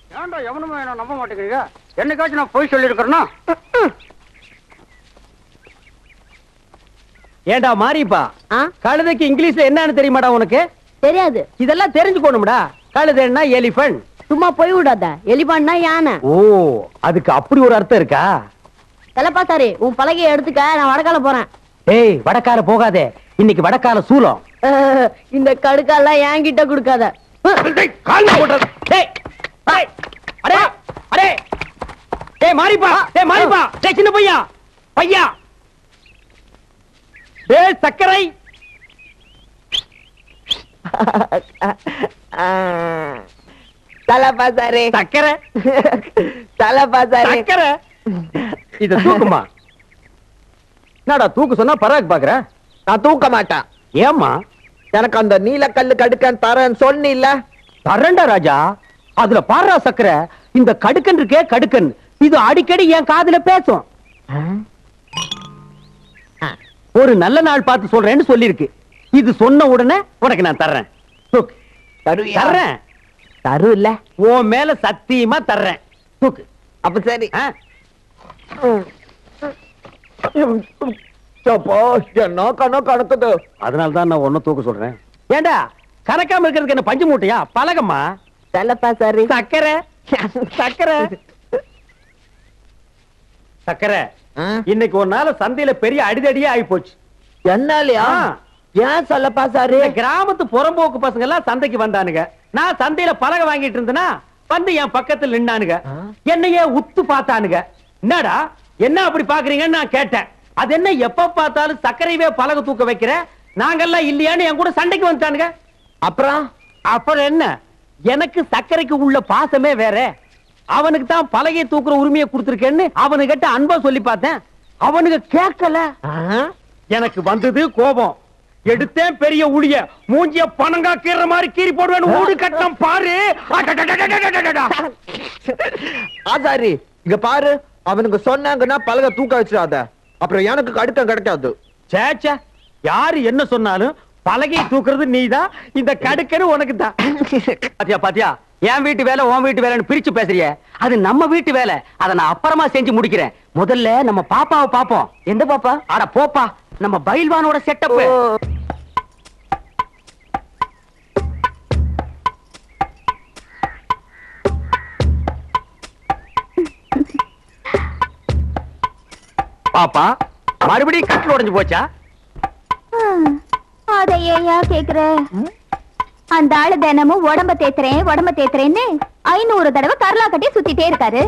ஏன்டா எவனுமே என்ன நம்ப மாட்டேங்கிறீங்க என்னைக்காச்சும் நான் போய் சொல்லியிருக்கிறேன்னா ஏண்டா மாரிப்பா ஆ கழுதைக்கு இங்கிலீஷ்ல என்னன்னு தெரியுமாடா உனக்கு தெரியாது இதெல்லாம் தெரிஞ்சுக்கணும்டா கழுதைன்னா எலிஃபண்ட் சும்மா போய் விடாத எலிபான்னா யானை ஓ அதுக்கு அப்படி ஒரு அர்த்தம் இருக்கா தலைப்பாசாரி உன் பலகையை எடுத்துக்க நான் வடக்கால போறேன் ஏய் வடக்கால போகாதே இன்னைக்கு வடக்கால சூலம் அஹ், இந்த கடுக்காலாம் என்கிட்ட கொடுக்காத டேய், கால்ல போடுறது. டேய், டேய், அடே, அடே. டேய், மாரிப்பா, டேய், மாரிப்பா, டேய், சின்ன பையா, பையா. டேய், சர்க்கரை. தலைப்பாசாரி சர்க்கரை, தலைப்பாசாரி சர்க்கரை. இத தூக்குமா என்னடா தூக்கு சொன்னா பராக் பாக்குற நான் தூக்க மாட்டேன் ஏம்மா எனக்கு அந்த நீலக்கல்லு கடுக்கன் தரேன்னு சொன்னில்ல தரண்டா ராஜா அதுல பாடுறா சக்கரை இந்த கடுக்கன் இருக்கே கடுக்கன் இது அடிக்கடி என் காதுல பேசும் ஒரு நல்ல நாள் பார்த்து சொல்றேன்னு சொல்லிருக்கு இது சொன்ன உடனே உனக்கு நான் தர்றேன் தூக்கு தருவியா? தர்றேன் தரு இல்ல உன் மேல சத்தியமா தர்றேன் தூக்கு அப்ப சரி ஆ? சப்பா, என்ன கண்ணு கணக்குது அதனால தான் நான் ஒன்னும் தூக்க சொல்றேன் ஏண்டா கணக்காம இருக்கிறதுக்கு என்ன பஞ்சு மூட்டையா பழகம்மா தலைப்பாசாரி சக்கரை சக்கரை சக்கரை இன்னைக்கு ஒரு நாள் சந்தையில பெரிய அடிதடியே ஆகி போச்சு என்னாலயா ஆ. ஏன் சொல்லப்பாசாரி இந்த கிராமத்து புறம்போக்கு பசங்க எல்லாம் சந்தைக்கு வந்தானுங்க நான் சந்தையில பலகை வாங்கிட்டு இருந்தேனா வந்து என் பக்கத்துல நின்னானுங்க ஆ. என்னையே உத்து பார்த்தானுங்க என்னடா என்ன அப்படி பாக்குறீங்கன்னு நான் கேட்டேன் அது என்ன எப்ப பார்த்தாலும் சர்க்கரைவே பலகை தூக்க வைக்கிற நாங்கெல்லாம் இல்லையான்னு என் கூட சண்டைக்கு வந்துட்டானுங்க அப்புறம் அப்புறம் என்ன எனக்கு சர்க்கரைக்கு உள்ள பாசமே வேற அவனுக்கு தான் பலகையை தூக்குற உரிமையை கொடுத்துருக்கேன்னு அவனுகிட்ட அன்பா சொல்லி பார்த்தேன் அவனுக்கு கேட்கல ஆ? எனக்கு வந்தது கோபம் எடுத்தேன் பெரிய உளிய மூஞ்சிய பணங்கா கீற மாதிரி கீறி போடுவேன் ஊடு கட்டம் பாரு அடடடடடடடடடா. ஆசாரி இங்க பாரு அவனுக்கு சொன்னாங்கன்னா பலகை தூக்க வச்சிடாத அப்புறம் எனக்கு கடுக்கம் கிடைக்காது ச்சே, ச்சே யாரு என்ன சொன்னாலும் பலகையை தூக்குறது நீதான் இந்த கடுக்கரு உனக்கு தான் பாத்தியா பாத்தியா என் வீட்டு வேலை உன் வீட்டு வேலைன்னு பிரிச்சு பேசுறியே அது நம்ம வீட்டு வேலை அதை நான் அப்புறமா செஞ்சு முடிக்கிறேன் முதல்ல நம்ம பாப்பாவை பாப்போம் எந்த பாப்பா அட போப்பா நம்ம பைல்வானோட செட்டப் பாப்பா மறுபடியும் கட்டில் உடைஞ்சு போச்சா அத ஏயா கேக்குற அந்த ஆளு தினமும் உடம்ப தேத்துறேன் உடம்ப தேத்துறேன்னு ஐநூறு தடவை கரலா கட்டி சுத்திட்டே இருக்காரு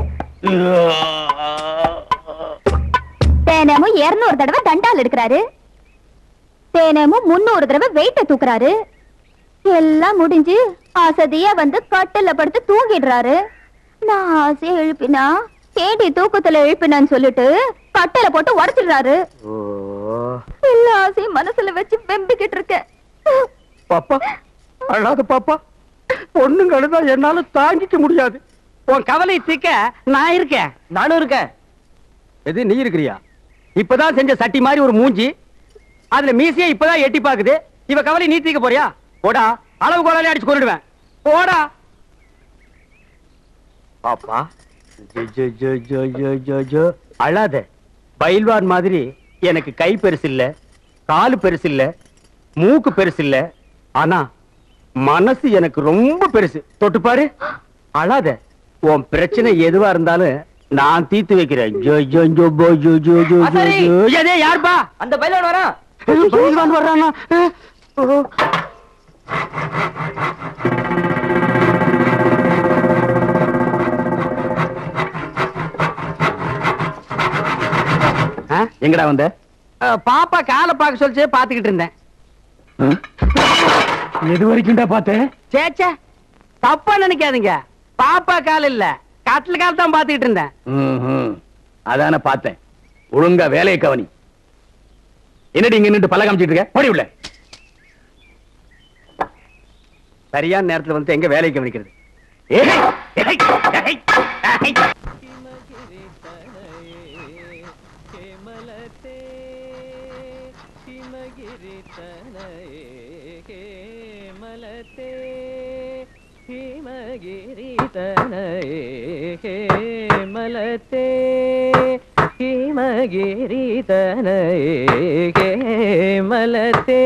தினமும் இருநூறு தடவை தண்டால் எடுக்கிறாரு தினமும் முன்னூறு தடவை வெயிட்ட தூக்குறாரு எல்லாம் முடிஞ்சு அசதியா வந்து கட்டில படுத்து தூங்கிடுறாரு நான் ஆசையா எழுப்பினா கேடி தூக்கத்துல எழுப்பினான்னு சொல்லிட்டு கட்டில போட்டு உடைச்சிடுறாரு எல்லா ஆசையும் மனசுல வச்சு வெம்பிக்கிட்டு இருக்கேன் பாப்பா அழாத பாப்பா பொண்ணுங்க அழுதா என்னால தாங்கிக்க முடியாது உன் கவலை தீக்க நான் இருக்கேன் நானும் இருக்கேன் எது நீ இருக்கிறியா இப்பதான் செஞ்ச சட்டி மாதிரி ஒரு மூஞ்சி அதுல மீசைய இப்பதான் எட்டி பாக்குது இவ கவலை நீ தீக்க போறியா போடா அளவு கோலாலே அடிச்சு கொண்டுடுவேன் போடா பாப்பா ஜோ, ஜோ, ஜோ, ஜோ, ஜோ, ஜோ, ஜோ. அழாத பயில்வான் மாதிரி எனக்கு கை பெருசு இல்ல காலு பெருசு இல்ல மூக்கு பெருசு இல்ல ஆனா மனசு எனக்கு ரொம்ப பெருசு தொட்டு பாரு அழாத உன் பிரச்சனை எதுவா இருந்தாலும் நான் தீர்த்து வைக்கிறேன் ஜோ, ஜோ, ஜோ, போ, ஜோ, ஜோ, ஜோ, ஜோ, ஆசாரி. ஜோ. எதே, யாருப்பா அந்த பையனோட வரா பயில்வான் வர்றானா அஹ், ஓ. ஆ, எங்கடா வந்த பாப்பா காலை பார்க்க சொல்லிச்சு பாத்துக்கிட்டு இருந்தேன் எது வரைக்கும்டா பார்த்தேன் சேச்சே தப்பா நினைக்காதீங்க பாப்பா கால் இல்ல கட்டில் கால் தான் பாத்துக்கிட்டு இருந்தேன் அதான பார்த்தேன் ஒழுங்கா வேலையை கவனி என்னடி இங்க நின்று பல்ல காமிச்சிட்டு இருக்க ஓடி உள்ள சரியான நேரத்துல வந்து எங்க வேலையை கவனிக்கிறது ஏய், ஏய், ஏய், ஏய். ಹಿಮಗಿರಿ மலத்தே ஹிமகிரி தனே மலத்தே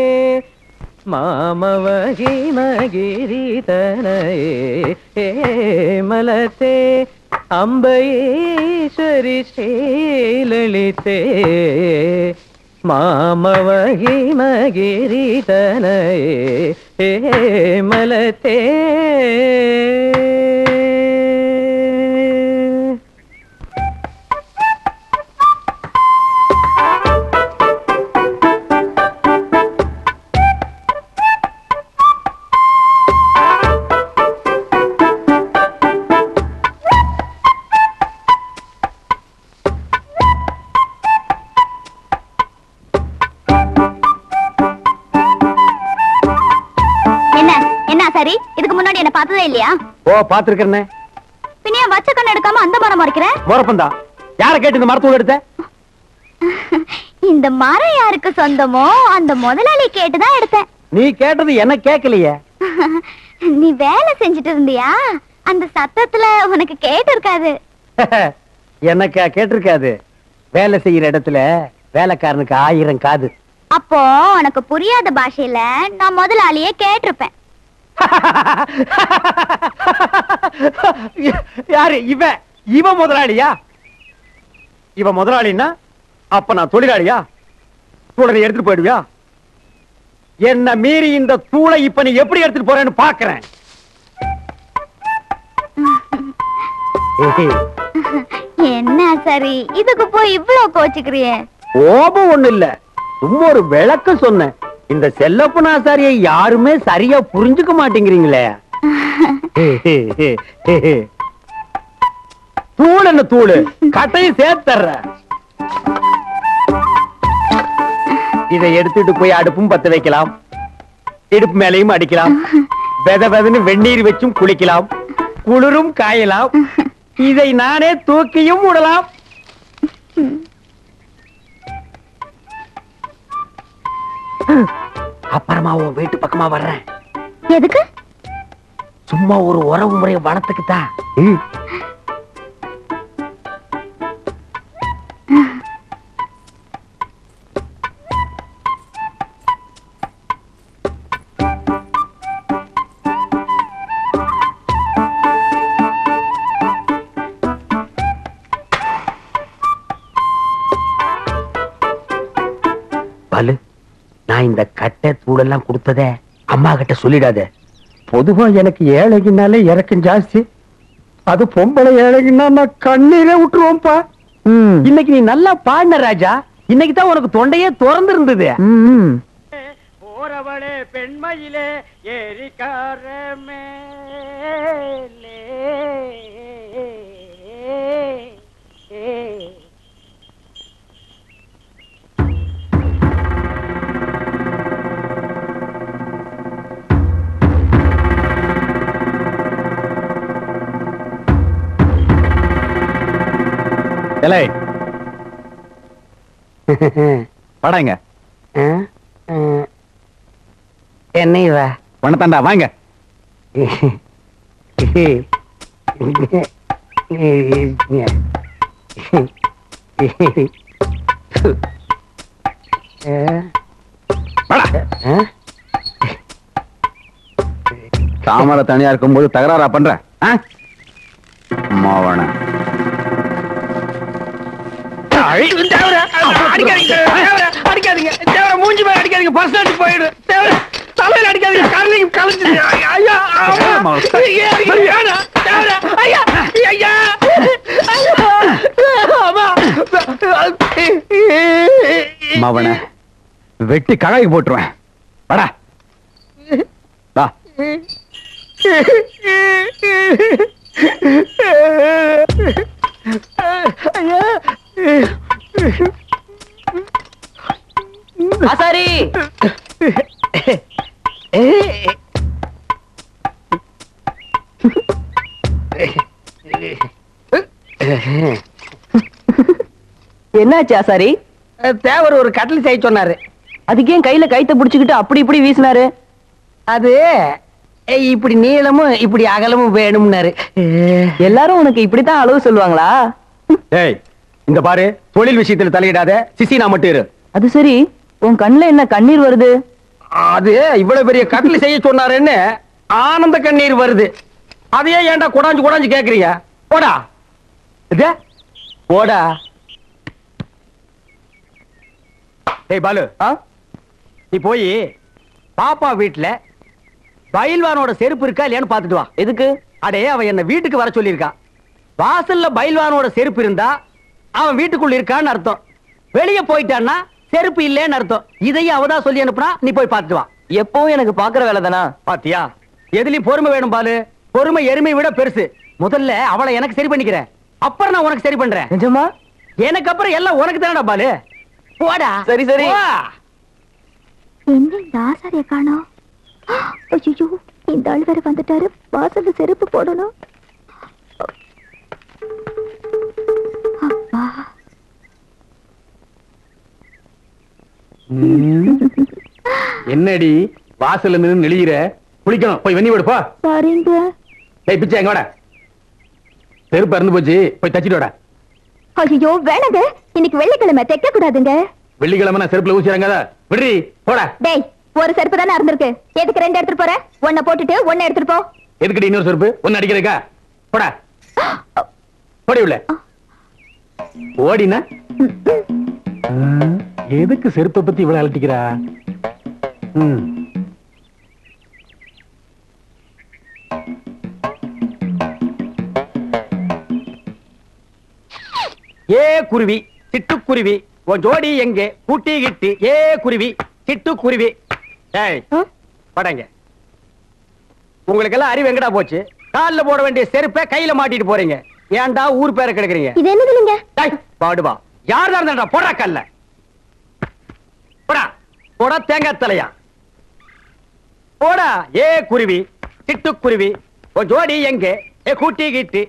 மாமவ ஹிமகிரி தனே மலத்தே அம்பையேஸ்வரி ஸ்ரீலலிதே மாமவ ஹிமகிரி தனே மலத்தே என்ன என்ன சரி இதுக்கு முன்னாடி என்ன பார்த்ததே இல்லையா ஓ பாத்துருக்கேன் பின்னைய வச்ச கண்ணு எடுக்காம அந்த மரம் மறைக்கிற முறப்பந்தா யார கேட்டு இந்த மரத்தூள் எடுத்த இந்த மரம் யாருக்கு சொந்தமோ அந்த முதலாளி கேட்டுதான் எடுத்தேன் நீ கேட்டது என்ன கேட்கலையே நீ வேலை செஞ்சுட்டு இருந்தியா அந்த சத்தத்துல உனக்கு கேட்டு இருக்காது எனக்கு கேட்டிருக்காது வேலை செய்யற இடத்துல வேலைக்காரனுக்கு ஆயிரம் காது அப்போ உனக்கு புரியாத பாஷையில நான் முதலாளியே கேட்டிருப்பேன் யாரு இவ இவ முதலாளியா இவ முதலாளின்னா அப்ப நான் தொழிலாளியா தூளை நீ எடுத்துட்டு போயிடுவியா என்ன மீறி இந்த தூளை இப்ப நீ எப்படி எடுத்துட்டு போறேன்னு பாக்குறேன் என்ன சரி இதுக்கு போய் இவ்ளோ கோச்சுக்கிறியே கோபம் ஒண்ணு இல்ல சும்மா ஒரு விளக்கம் சொன்னேன் இந்த செல்லப்பனாசாரியை யாருமே சரியா புரிஞ்சுக்க மாட்டேங்கிறீங்களே தூள் என்ன தூளு கட்டையும் சேர்த்தர்ற இதை எடுத்துட்டு போய் அடுப்பும் பத்த வைக்கலாம் இடுப்பு மேலையும் அடிக்கலாம் வெத வெதன்னு வெந்நீர் வச்சும் குளிக்கலாம் குளிரும் காயலாம் இதை நானே தூக்கியும் விடலாம் அப்புறமா உன் வீட்டு பக்கமா வர்றேன் எதுக்கு சும்மா ஒரு உறவு முறைய வளர்த்துக்கு தான் பலு நான் இந்த கட்டை தூளெல்லாம் கொடுத்ததே அம்மா கிட்ட சொல்லிடாத பொதுவா எனக்கு ஏழைக்குனாலே இறக்கம் ஜாஸ்தி அது பொம்பளை ஏழைக்குன்னா நான் கண்ணீரே விட்டுருவோம்ப்பா இன்னைக்கு நீ நல்லா பாடின ராஜா இன்னைக்கு தான் உனக்கு தொண்டையே திறந்து இருந்தது போறவளே பெண்மையிலே ஏரிக்கார எலை படாங்க என்ன இவ வணத்தாண்டா வாங்க வாடா. தாமரை தனியா இருக்கும்போது தகராறா பண்ற ஆ? மாவன அடிக்காதீங்க தேவரை, அடிக்காதீங்க தேவரை, மூஞ்சி மேல அடிக்காதீங்க பர்சனாலிட்டி போயிடும் தேவரை, தலையில அடிக்காதீங்க கரணையும் கலைஞ்சிது ஐயா ஆமா. ஐயா, வேணாம். தேவரை, ஐயா ஐயா ஆமா மாவன வெட்டி கழாய் போட்டுருவேன் வாடா வா ஆசாரி என்னாச்சு ஆசாரி தேவர் ஒரு கட்டில் செய்ய சொன்னாரு அதுக்கு ஏன் கையில கைத்த புடிச்சுக்கிட்டு அப்படி இப்படி வீசினாரு அது ஏய், இப்படி நீளமும் இப்படி அகலமும் வேணும்னாரு எல்லாரும் உனக்கு இப்படித்தான் அளவு சொல்லுவாங்களா ஏய் இந்த பாரு தொழில் விஷயத்துல தலையிடாத சிசி நான் மட்டும் இரு அது சரி உன் கண்ணுல என்ன கண்ணீர் வருது அது இவ்வளவு பெரிய கட்டில் செய்ய சொன்னாருன்னு ஆனந்த கண்ணீர் வருது அதையே ஏன்டா குடாஞ்சு குடாஞ்சு கேக்குறீங்க போடா இது போடா ஏய் பாலு ஆ? நீ போய் பாப்பா வீட்டுல பயில்வானோட செருப்பு இருக்கா இல்லையான்னு பாத்துட்டு வா எதுக்கு அடே அவன் என்ன வீட்டுக்கு வர சொல்லியிருக்கான் வாசல்ல பயில்வானோட செருப்பு இருந்தா அவன் வீட்டுக்குள்ள இருக்கான்னு அர்த்தம் வெளியே போயிட்டான்னா செருப்பு இல்லைன்னு அர்த்தம் இதையும் அவதான் சொல்லி அனுப்புனா நீ போய் பார்த்துட்டு வா எப்பவும் எனக்கு பாக்குற வேலை தானா பாத்தியா எதுலயும் பொறுமை வேணும் பாலு பொறுமை எருமை விட பெருசு முதல்ல அவளை எனக்கு சரி பண்ணிக்கிறேன் அப்புறம் நான் உனக்கு சரி பண்றேன் நிஜமா எனக்கு அப்புறம் எல்லாம் உனக்கு தானடா பாலு போடா சரி, சரி. போ. என்ன இந்த ஆசாரிய காணோம் ஐயோ இந்த ஆள் வேற வந்துட்டாரு வாசல்ல செருப்பு போடணும் அப்பா என்னடி வாசல்ல நின்னு நெளியிற குளிக்கணும் போய் வெண்ணி விடுப்பா சரிங்க டேய் பிச்சை எங்க வாடா செருப்பு இறந்து போச்சு போய் தச்சிட்டு வாடா ஐயோ வேணாங்க இன்னைக்கு வெள்ளிக்கிழமை தைக்க கூடாதுங்க வெள்ளிக்கிழமை நான் செருப்புல ஊசிறாங்க விடுறி போடா டேய் ஒரு செருப்பு தானே இருந்திருக்கு எதுக்கு ரெண்டு எடுத்துட்டு போற ஒன்ன போட்டுட்டு ஒன்ன எடுத்துட்டு போ எதுக்கடி இன்னொரு செருப்பு ஒன்னு அடிக்கிறதுக்கா போடா போடி உள்ள ஓடினா எதுக்கு செருப்பை பத்தி இவ்வளவு அலட்டிக்கிறா ம் ஏ குருவி சிட்டுக்குருவி உன் ஜோடி எங்கே கூட்டி கிட்டு ஏ குருவி சிட்டுக்குருவி ஏய் படங்க உங்களுக்கு எல்லாம் அறிவு எங்கடா போச்சு கால்ல போட வேண்டிய செருப்பை கையில மாட்டிட்டு போறீங்க ஏன்டா ஊர் பேரை கெடுக்குறீங்க இது என்னது நீங்க டேய், பாடுவா யார் தான் இருந்தா போடா கல்ல போடா போடா தேங்காய் தலையா போடா ஏ குருவி சிட்டுக்குருவி உன் ஜோடி எங்கே ஏ கூட்டி கிட்டு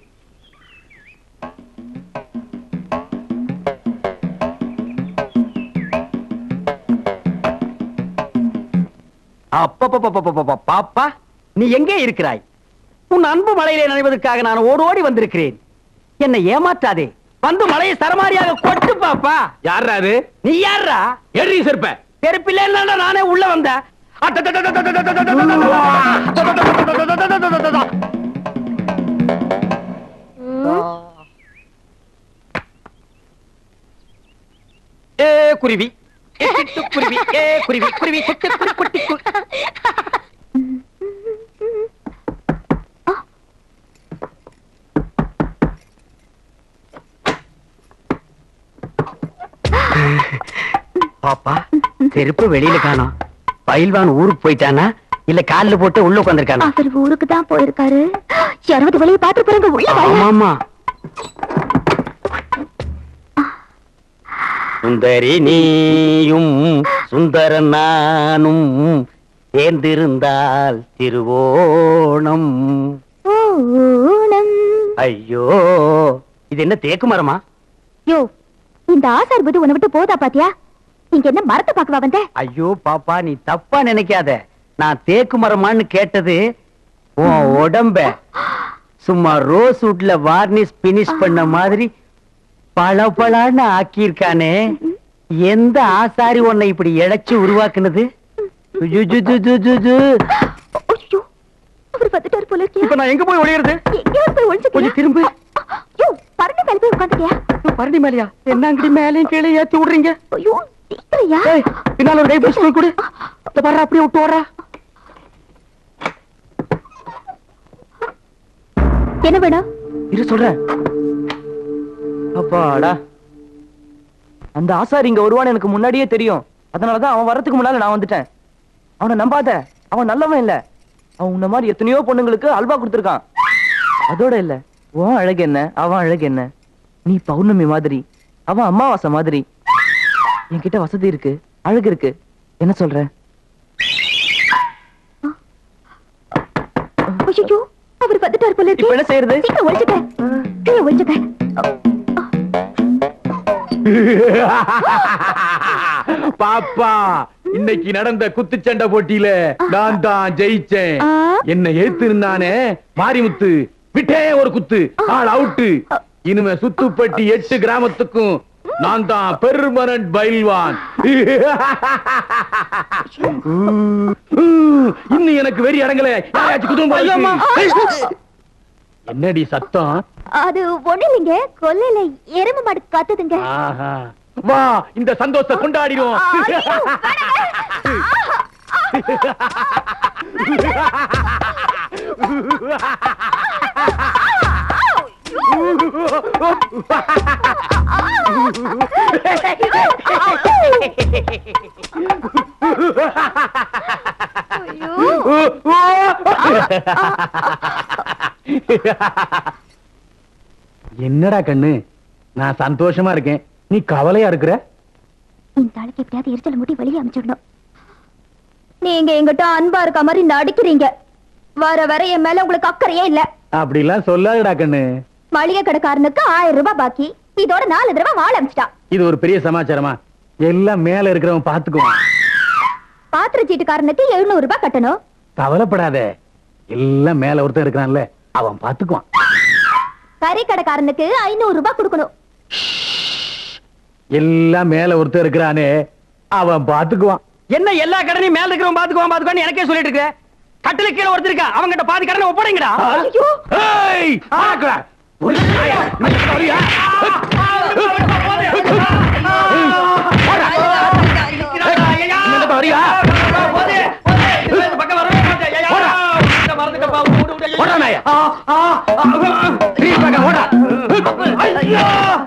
அப்பப்பப்பப்பப்பப்ப, பாப்பா நீ எங்கே இருக்கிறாய் உன் அன்பு மலையிலே நனைவதற்காக நான் ஓடோடி வந்திருக்கிறேன் என்னை ஏமாற்றாதே வந்து மலையை சரமாரியாக கொட்டு பாப்பா யாரா அது நீ யாரா எரி செருப்ப செருப்பில்லை நானே உள்ள வந்தேன் ஏ குருவி ஏ சிட்டுக்குருவி ஏ குருவி குருவி சிட்டு குரு குட்டி கு- பாப்பா செருப்பு வெளியில காணோம் பயில்வான் ஊருக்கு போயிட்டானா இல்ல கால்ல போட்டு உள்ள உட்காந்துருக்கானா அவர் ஊருக்கு தான் போயிருக்காரு யாராவது வெளியே பாத்து போறாங்க உள்ள வாங்க ஆமாமா சுந்தரி நீயும் சுந்தர நானும் சேர்ந்திருந்தால் திருவோணம் ஓணம் ஐயோ இது என்ன தேக்கு மரமா யோ இந்த ஆசார் புது உன்னை விட்டு போதா பாத்தியா இங்க என்ன மரத்தை பாக்கவா வந்த ஐயோ பாப்பா நீ தப்பா நினைக்காத நான் தேக்கு மரமான்னு கேட்டது உன் உடம்ப சும்மா ரோஸ் வுட்ல வார்னிஷ் பினிஷ் பண்ண மாதிரி பளபளன்னு ஆக்கியிருக்கானே எந்த ஆசாரி உன்னை இப்படி இழைச்சு உருவாக்குனது ஜுஜுஜுஜுஜுஜு. ஐயோ அவர் வந்துட்டாரு போல இருக்கியா இப்ப நான் எங்க போய் ஒளியறது எங்கேயாவது போய் ஒளிஞ்சுக்கியா? கொஞ்சம் திரும்பு. யோ பரண்டி மேல போய் உட்காந்துட்டியா பரண்டி மேலையா என்னங்கடி மேலையும் கீழே ஏத்தி விடுறீங்க ஐயோ சீக்கிரையா ஏய், பின்னால ஒரு கை பிடிச்சு போய் கொடு இந்த பாரு அப்படியே விட்டு வர்றா என்ன வேணும் இரு சொல்றேன் அப்பாடா அந்த ஆசாரி இங்க வருவான்னு எனக்கு முன்னாடியே தெரியும் அதனாலதான் அவன் வரதுக்கு முன்னால நான் வந்துட்டேன் அவனை நம்பாத அவன் நல்லவன் இல்ல அவன் உன்ன மாதிரி எத்தனையோ பொண்ணுங்களுக்கு அல்வா கொடுத்திருக்கான் அதோட இல்ல உன் அழகு என்ன அவன் அழகு என்ன நீ பௌர்ணமி மாதிரி அவன் அமாவாசை மாதிரி என்கிட்ட வசதி இருக்கு அழகு இருக்கு என்ன சொல்ற ஐயோ அவர் வந்துட்டாரு போல இப்ப என்ன இருக்கே செய்யறது சீக்கிரம் ஒளிச்சுக்க கீழே ஒளிச்சுக்க பாப்பா இன்னைக்கு நடந்த குத்துச்சண்டை போட்டியில நான் தான் ஜெயிச்சேன் ஆ. என்ன ஏத்து இருந்தானே மாரிமுத்து விட்டே ஒரு குத்து ஆள் அவுட்டு இனிமே சுத்துப்பட்டி எட்டு கிராமத்துக்கும் நான் தான் பெர்மனன்ட் பயில்வான் இன்னும் எனக்கு வெறி அடங்கல யாராச்சும் குதும் போல இருக்கு. என்னடி சத்தம் அது ஒண்ணு இல்லைங்க கொல்லையில எருமை மாடு கத்துதுங்க ஆஹா. வா இந்த சந்தோஷத்தை கொண்டாடிடும் ஐயோ, வேணாங்க. என்னடா கண்ணு நான் சந்தோஷமா இருக்கேன் நீ கவலையா இருக்கிற இந்த ஆளுக்கு எப்படியாவது எரிச்சல் முடி வெளியே அமைச்சிடணும் நீங்க எங்கிட்ட அன்பா இருக்க மாதிரி நடிக்கிறீங்க வர வர என் மேல உங்களுக்கு அக்கறையே இல்ல அப்படிலாம் சொல்லாதடா கண்ணு மளிகை கடைக்காரனுக்கு ஆயிரம் ரூபாய் பாக்கி இதோட நாலு தடவை வாழ அமைச்சிட்டான் இது ஒரு பெரிய சமாச்சாரமா எல்லாம் மேல இருக்கிறவன் பாத்துக்குவான் பாத்திர சீட்டுக்காரனுக்கு எழுநூறு ரூபாய் கட்டணும் கவலைப்படாத எல்லாம் மேல ஒருத்தன் இருக்கிறான்ல அவன் பாத்துக்குவான் கறி கடைக்காரனுக்கு ஐநூறு ரூபாய் கொடுக்கணும் எல்லாம் மேல ஒருத்தன் இருக்கிறானே அவன் பாத்துக்குவான் என்ன எல்லா கடனையும் மேல இருக்கிறவன் பாத்துக்குவான் பாத்துக்குவான் எனக்கே சொல்லிட்டு இருக்க கட்டில கீழே ஒருத்தர் இருக்கா அவங்கிட்ட பாதி கடனை ஒப்படைங்கடா ஐயோ ஏய், பாக்கடா. ஒரு நாயா, இந்த பக்கம் வரியா? போடா. ஏய், இந்த பக்கம் வரியா? போடா நாயா. நீ பக்கம் ஓடா. ஐயா!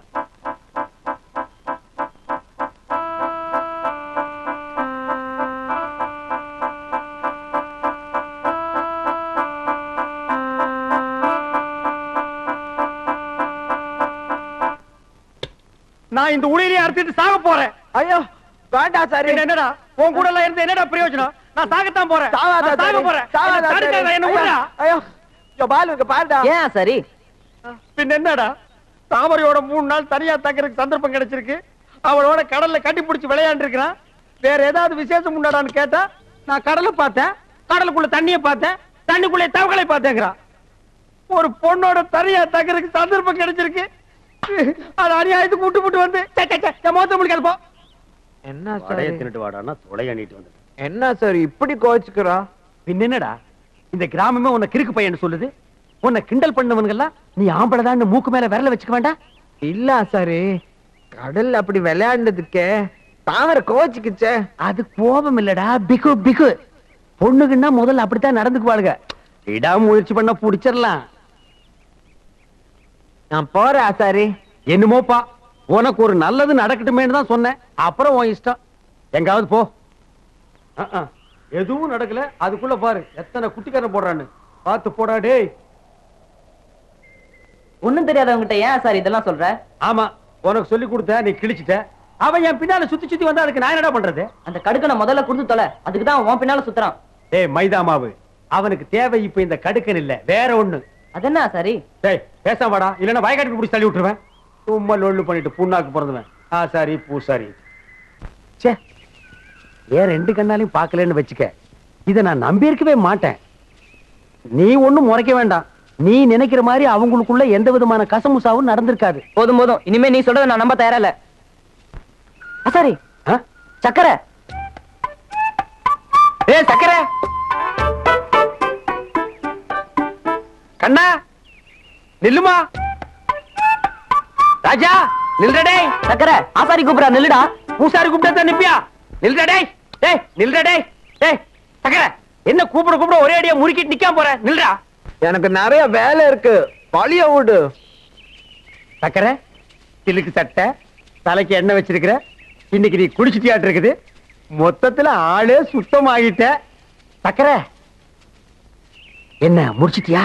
நான் இந்த உயிரையே அறுத்துட்டு சாக போறேன் ஐயோ வேண்டாம் சாரி என்ன என்னடா உன் கூட எல்லாம் இருந்து என்னடா பிரயோஜனம் நான் சாகத்தான் போறேன் சாவாதா நான் சாக சாரி. போறேன் சாவாதா என்ன தடுக்காத, சாரி. என்ன விடுடா ஐயோ ஐயோ பாலு இங்க பாருடா ஏன் சரி பின்ன என்னடா தாமரையோட மூணு நாள் தனியா தங்கறதுக்கு சந்தர்ப்பம் கிடைச்சிருக்கு அவளோட கடல்ல கட்டி பிடிச்சி விளையாண்டு இருக்கிறான் வேற ஏதாவது விசேஷம் உண்டாடான்னு கேட்டா நான் கடலை பார்த்தேன் கடலுக்குள்ள தண்ணிய பார்த்தேன் தண்ணிக்குள்ள தவகளை பார்த்தேங்கிறான் ஒரு பொண்ணோட தனியா தங்கறதுக்கு சந்தர்ப்பம் கிடைச்சிருக்கு அது அநியாயத்துக்கு விட்டு விட்டு வந்து சே, சே, சே, என் முகத்தை முடிக்காது போ என்ன சாரி தின்னுட்டு வாடான்னா தொலை அண்ணிட்டு வந்து என்ன சார் இப்படி கோச்சுக்கிறா பின்ன என்னடா இந்த கிராமமே உன்னை கிறுக்கு பையன் சொல்லுது உன்னை கிண்டல் பண்ணவனுங்கெல்லாம் நீ ஆம்பளதான் மூக்கு மேல விரல வச்சுக்க வேண்டாம் இல்ல சாரி கடல்ல அப்படி விளையாண்டதுக்கே தாமரை கோச்சுக்குச்சே அது கோபம் இல்லடா பிகு பிகு பொண்ணுக்குன்னா முதல்ல அப்படித்தான் நடந்துக்குவாளுங்க இடா முயற்சி பண்ண புடிச்சிடலாம் நான் போறேன் ஆசாரி என்னமோப்பா உனக்கு ஒரு நல்லது நடக்கட்டுமேன்னு தான் சொன்னேன் அப்புறம் உன் இஷ்டம் எங்காவது போ அஹ், அஹ். எதுவும் நடக்கல அதுக்குள்ள பாரு எத்தனை குட்டிக்காரன் போடுறான்னு பார்த்து போடா டேய் ஒண்ணும் தெரியாதவங்கிட்ட ஏன் சார் இதெல்லாம் சொல்ற ஆமா உனக்கு சொல்லி கொடுத்த நீ கிழிச்சிட்ட அவன் என் பின்னால சுத்தி சுத்தி வந்தா அதுக்கு நான் என்னடா பண்றது அந்த கடுக்கனை முதல்ல கொடுத்து தொலை அதுக்கு தான் உன் பின்னால சுத்துறான் டேய் மைதா மாவு அவனுக்கு தேவை இப்ப இந்த கடுக்கன் இல்ல வேற ஒண்ணு அது என்ன சரி டேய் பேசாம வாடா இல்லன்னா வயக்காட்டுக்கு பிடிச்சி தள்ளி விட்டுருவேன் சும்மா லொள்ளு பண்ணிட்டு புண்ணாக்கு பிறந்தவன் ஆ சாரி பூசாரி ச்சே ஏன் ரெண்டு கண்ணாலையும் பார்க்கலன்னு வச்சுக்க இத நான் நம்பி இருக்கவே மாட்டேன் நீ ஒண்ணும் முறைக்க வேண்டாம் நீ நினைக்கிற மாதிரி அவங்களுக்குள்ள எந்த விதமான கசமுசாவும் நடந்திருக்காது போதும் போதும் இனிமே நீ சொல்றத நான் நம்ப தயாரா இல்ல சரி ஆ? சக்கரை ஏய் சக்கரை கண்ணா நில்லுமா ராஜா நில்றடே சக்கரை ஆசாரி கூப்பிடா நில்லுடா பூசாரி கூப்பிட்டா தான் நிப்பியா நில்றடே டேய் நில்றடே டேய் சக்கரை என்ன கூப்பிட கூப்பிட ஒரே அடியா முறுக்கிட்டு நிக்காம போற நில்றா எனக்கு நிறைய வேலை இருக்கு பழிய விடு சக்கரை சிலுக்கு சட்டை தலைக்கு எண்ணெய் வச்சிருக்கிற இன்னைக்கு நீ குடிச்சிட்டியாட்டு இருக்குது மொத்தத்துல ஆளே சுத்தமாகிட்ட சக்கரை என்ன முடிச்சிட்டியா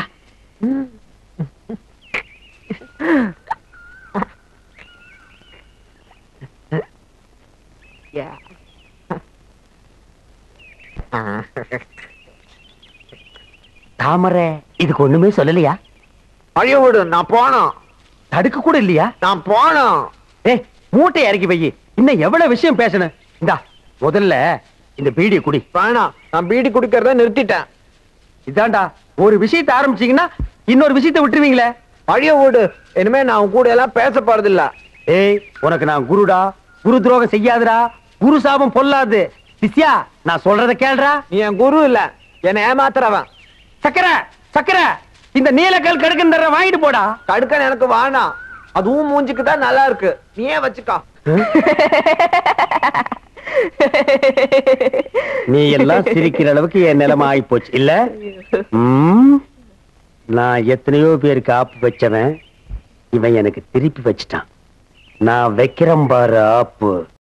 தாமரை இதுக்கு ஒண்ணுமே சொல்லலையா பழிய விடு நான் போனோம் தடுக்க கூட இல்லையா நான் போனோம் ஏய் மூட்டை இறக்கி வை இன்னும் எவ்வளவு விஷயம் பேசணும் இந்தா முதல்ல இந்த பீடியை குடி வேணாம் நான் பீடி குடிக்கிறத நிறுத்திட்டேன் இதான்டா ஒரு விஷயத்தை ஆரம்பிச்சீங்கன்னா இன்னொரு விஷயத்தை விட்டுருவீங்களே பழைய வீடு இனிமே நான் உன் கூட எல்லாம் பேச போறது இல்ல ஏய் உனக்கு நான் குருடா குரு துரோகம் செய்யாதுடா குரு சாபம் பொல்லாது சிஷ்யா நான் சொல்றத கேளுடா நீ என் குரு இல்ல என்னை ஏமாத்துறவன் சக்கர சக்கர இந்த நீலக்கல் கடுக்குன்ற வாங்கிட்டு போடா கடுக்கன் எனக்கு வேணாம் அதுவும் மூஞ்சிக்கு தான் நல்லா இருக்கு நீயே வச்சுக்கோ நீ எல்லாம் சிரிக்கிற அளவுக்கு என் நிலைமை ஆகி போச்சு இல்ல ம், நான் எத்தனையோ பேருக்கு ஆப்பு வச்சவன் இவன் எனக்கு திருப்பி வச்சிட்டான் நான் வைக்கிறேன் பாரு ஆப்பு